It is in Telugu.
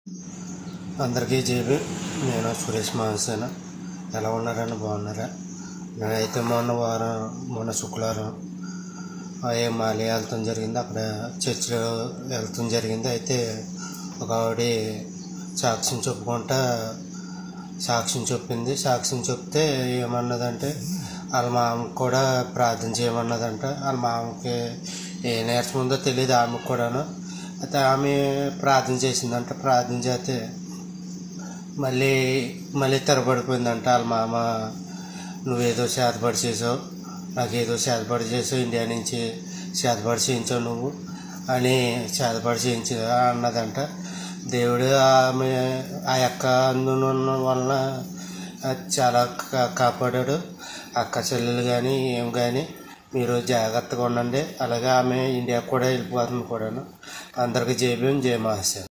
అందరికీ జేబీ నేను సురేష్ మహాసేన ఎలా ఉన్నారని బాగున్నారా నేనైతే మొన్న వారం మొన్న శుక్రవారం ఏ మాలి వెళ్తాం జరిగింది అక్కడ చర్చిలో వెళ్తాం జరిగింది అయితే ఒక ఆవిడ సాక్ష్యం చెప్పుకుంటా సాక్ష్యం చెప్పింది సాక్ష్యం చెప్తే ఏమన్నదంటే వాళ్ళ మామకి కూడా ప్రార్థన చేయమన్నదంట వాళ్ళ మామకి ఏ నేర్చం ఉందో తెలియదు ఆమెకు కూడాను అయితే ఆమె ప్రార్థన చేసిందంట ప్రార్థన చేస్తే మళ్ళీ మళ్ళీ తెరబడిపోయిందంట వాళ్ళ మామ నువ్వేదో చేతపడి చేసావు నాకేదో చేతపడి చేసావు ఇండియా నుంచి చేతపడి చేయించావు నువ్వు అని చేతపడి చేయించ అన్నదంట దేవుడు ఆమె ఆ యొక్క అందున్న వలన అది చాలా కా- కాపాడాడు అక్క చెల్లెలు కానీ ఏం కానీ మీరు జాగ్రత్తగా ఉండండి అలాగే ఆమె ఇండియాకు కూడా వెళ్ళిపోతుంది కూడాను అందరికీ జై భీమ్ జై మహాశయ